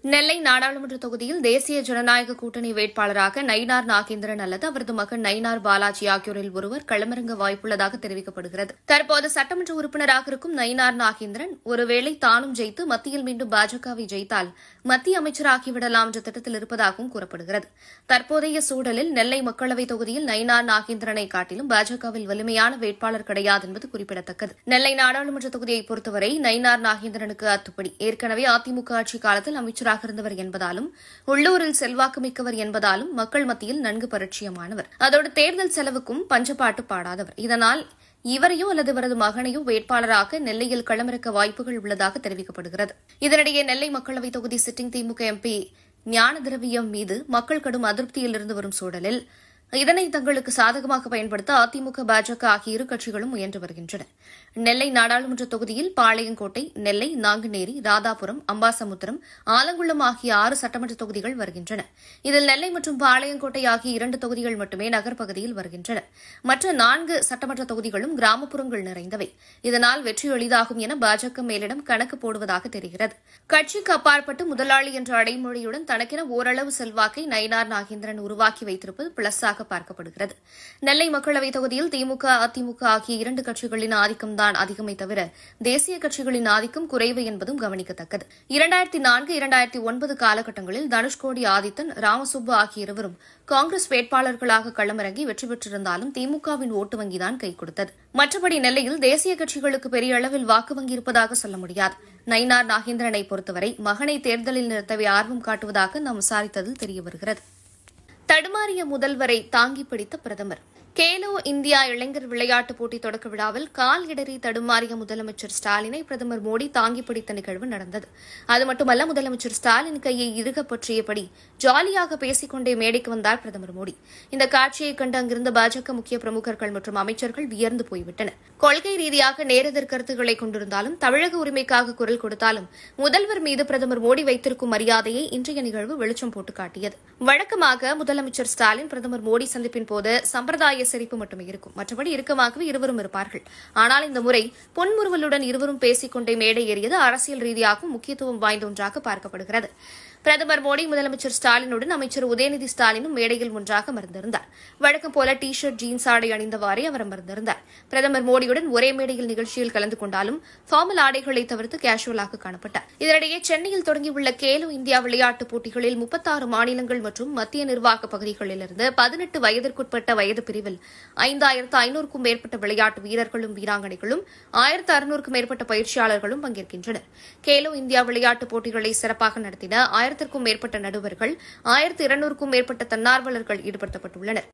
நெல்லை நாடாளுமன்ற தொகுதியில் தேசிய ஜனநாயக கூட்டணி வேட்பாளராக நயினார் நாகேந்திரன் அல்லது அவரது மகன் நயினார் பாலாஜி ஆகியோரில் ஒருவர் களமிறங்க வாய்ப்புள்ளதாக தெரிவிக்கப்படுகிறது தற்போது சட்டமன்ற உறுப்பினராக இருக்கும் நயினார் நாகேந்திரன் ஒருவேளை தானும் ஜெயித்து மத்தியில் மீண்டும் பாஜகவை ஜெயித்தால் மத்திய அமைச்சராகிவிடலாம் என்ற திட்டத்தில் இருப்பதாகவும் கூறப்படுகிறது தற்போதைய சூழலில் நெல்லை மக்களவைத் தொகுதியில் நயினார் நாகேந்திரனை காட்டிலும் பாஜகவில் வலிமையான வேட்பாளர் கிடையாது என்பது குறிப்பிடத்தக்கது நெல்லை நாடாளுமன்ற தொகுதியை பொறுத்தவரை நயினார் நாகேந்திரனுக்கு அத்துப்படி ஏற்கனவே அதிமுக ஆட்சி காலத்தில் அமைச்சராக இருந்தவர் என்பதாலும் உள்ளூரில் செல்வாக்கு மிக்கவர் என்பதாலும் மக்கள் மத்தியில் நன்கு பரிச்சயமானவர் அதோடு தேர்தல் செலவுக்கும் பஞ்சப்பாட்டு பாடாதவர் இதனால் இவரையோ அல்லது இவரது மகனையோ வேட்பாளராக நெல்லையில் களமிறக்க வாய்ப்புகள் உள்ளதாக தெரிவிக்கப்படுகிறது இதனிடையே நெல்லை மக்களவைத் தொகுதி சிட்டிங் திமுக எம்பி ஞான திரவியம் மீது மக்கள் கடும் அதிருப்தியில் இருந்து வரும் சூழலில் இதனை தங்களுக்கு சாதகமாக பயன்படுத்த அதிமுக பாஜக ஆகிய இரு கட்சிகளும் முயன்று வருகின்றன நெல்லை நாடாளுமன்ற தொகுதியில் பாளையங்கோட்டை நெல்லை நாங்குநேரி ராதாபுரம் அம்பாசமுத்திரம் ஆலங்குளம் ஆகிய ஆறு சட்டமன்ற தொகுதிகள் வருகின்றன இதில் நெல்லை மற்றும் பாளையங்கோட்டை ஆகிய இரண்டு தொகுதிகள் மட்டுமே நகர்ப்பகுதியில் வருகின்றன மற்ற நான்கு சட்டமன்ற தொகுதிகளும் கிராமப்புறங்கள் நிறைந்தவை இதனால் வெற்றி எளிதாகும் என பாஜக மேலிடம் கணக்கு போடுவதாக தெரிகிறது கட்சிக்கு அப்பாற்பட்டு முதலாளி என்ற அடைமொழியுடன் தனக்கென ஓரளவு செல்வாக்கை நயினார் நாகேந்திரன் உருவாக்கி வைத்திருப்பது பிளஸாக பார்க்கப்படுகிறது நெல்லை மக்களவைத் தொகுதியில் திமுக அதிமுக ஆகிய இரண்டு கட்சிகளின் ஆதிக்கம்தான் அதிகமே தவிர தேசிய கட்சிகளின் ஆதிக்கம் குறைவு என்பதும் கவனிக்கத்தக்கது இரண்டாயிரத்தி நான்கு இரண்டாயிரத்தி ஒன்பது காலகட்டங்களில் தனுஷ்கோடி ஆதித்தன் ராமசுப்பு ஆகிய இருவரும் காங்கிரஸ் வேட்பாளர்களாக களமிறங்கி வெற்றி பெற்றிருந்தாலும் திமுகவின் ஓட்டு வங்கிதான் கை கொடுத்தது மற்றபடி நெல்லையில் தேசிய கட்சிகளுக்கு பெரிய அளவில் வாக்கு வங்கி இருப்பதாக சொல்ல முடியாது நயினார் நாகேந்திரனை பொறுத்தவரை மகனை தேர்தலில் நிறுத்தவே ஆர்வம் காட்டுவதாக நாம் விசாரித்ததில் தெரியவருகிறது தடுமாறிய முதல்வரை தாங்கி பிடித்த பிரதமர் கேலோ இந்தியா இளைஞர் விளையாட்டுப் போட்டி தொடக்க விழாவில் கால் இடறி தடுமாறிய முதலமைச்சர் ஸ்டாலினை பிரதமர் மோடி தாங்கி பிடித்த நிகழ்வு நடந்தது அது மட்டுமல்ல முதலமைச்சர் ஸ்டாலின் கையை இறுக பற்றியபடி ஜாலியாக பேசிக்கொண்டே மேடைக்கு வந்தார் பிரதமர் மோடி இந்த காட்சியை கண்டு அங்கிருந்த பாஜக முக்கிய பிரமுகர்கள் மற்றும் அமைச்சர்கள் வியர்ந்து போய்விட்டனர் கொள்கை ரீதியாக நேரெதிர் கருத்துக்களை கொண்டிருந்தாலும் தமிழக உரிமைக்காக குரல் கொடுத்தாலும் முதல்வர் மீது பிரதமர் மோடி வைத்திருக்கும் மரியாதையை இன்றைய நிகழ்வு வெளிச்சம் போட்டு காட்டியது வழக்கமாக முதலமைச்சர் ஸ்டாலின் பிரதமர் மோடி சந்திப்பின் போது சம்பிரதாய சிரிப்பு மட்டுமே இருக்கும் மற்றபடி இறுக்கமாகவே இருவரும் இருப்பார்கள் ஆனால் இந்த முறை பொன்முறுவலுடன் இருவரும் பேசிக்கொண்டே மேடை ஏறியது அரசியல் ரீதியாகவும் முக்கியத்துவம் வாய்ந்த ஒன்றாக பார்க்கப்படுகிறது பிரதமர் மோடி முதலமைச்சர் ஸ்டாலினுடன் அமைச்சர் உதயநிதி ஸ்டாலினும் மேடையில் ஒன்றாக அமர்ந்திருந்தார் வழக்கம் போல டி ஷர்ட் ஜீன்ஸ் ஆடை அணிந்தவாறே அவர் அமர்ந்திருந்தார் பிரதமர் மோடியுடன் ஒரே மேடையில் நிகழ்ச்சியில் கலந்து கொண்டாலும் ஃபார்மல் ஆடைகளை தவிர்த்து கேஷுவலாக காணப்பட்டார் இதனிடையே சென்னையில் தொடங்கியுள்ள கேலோ இந்தியா விளையாட்டுப் போட்டிகளில் முப்பத்தாறு மாநிலங்கள் மற்றும் மத்திய நிர்வாக பகுதிகளிலிருந்து பதினெட்டு வயதிற்குட்பட்ட வயது பிரிவில் ஐந்தாயிரத்து ஐநூறுக்கும் மேற்பட்ட விளையாட்டு வீரர்களும் வீராங்கனைகளும் ஆயிரத்து அறுநூறுக்கும் மேற்பட்ட பயிற்சியாளர்களும் பங்கேற்கின்றனர் கேலோ இந்தியா விளையாட்டுப் போட்டிகளை சிறப்பாக நடத்தின ஆயிரத்திற்கும் மேற்பட்ட நடுவர்கள் ஆயிரத்து இருநூறுக்கும் மேற்பட்ட தன்னார்வலர்கள் ஈடுபடுத்தப்பட்டுள்ளனர்